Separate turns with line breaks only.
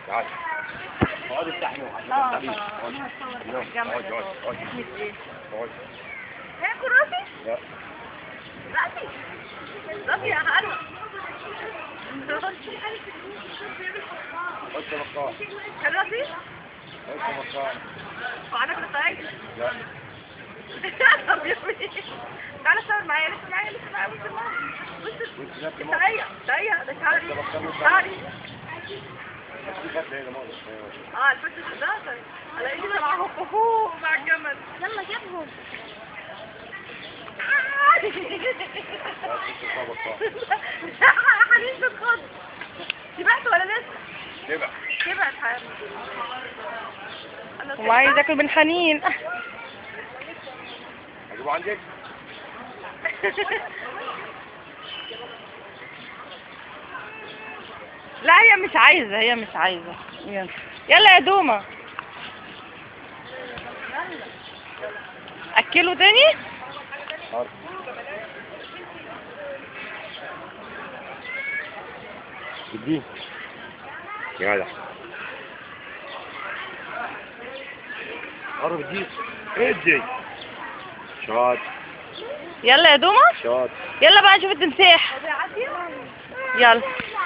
تعالي اقعدي افتحي عشان
اه
تعالي
انا هتصور
يلا،
الجنب
اقعدي،
ده.
اقعدي، اقعدي.
اسمك ايه؟
اقعدي
هاكل راسي؟
لا
راسي راسي يا حلوة
خش مكان
كان راسي؟
خش مكان
وعندك رسائل؟
لا
طب يا ابني تعالى صور معايا لسه معايا لسه معايا بص بص
وانت نفس
بص تعالى تعالى ده تعالى
بطلوا
تعالى
دي كانت هي مره
اه الفتش ده طيب الاقي كده معاهم فوق مع الجمل
يلا جابهم
حنين بالخط سمعت ولا لسه؟
تبع
سمعت حبيبي أنا
وعايز
سمعت.
اكل من حنين
اجيبه عندك
لا هي مش عايزة هي مش عايزة يلا يلا يا دومة اكله تاني
حاضر اديه يا جدع قرب اديه ادي شاط
يلا يا دومة
شاط
يلا بقى نشوف التمساح يلا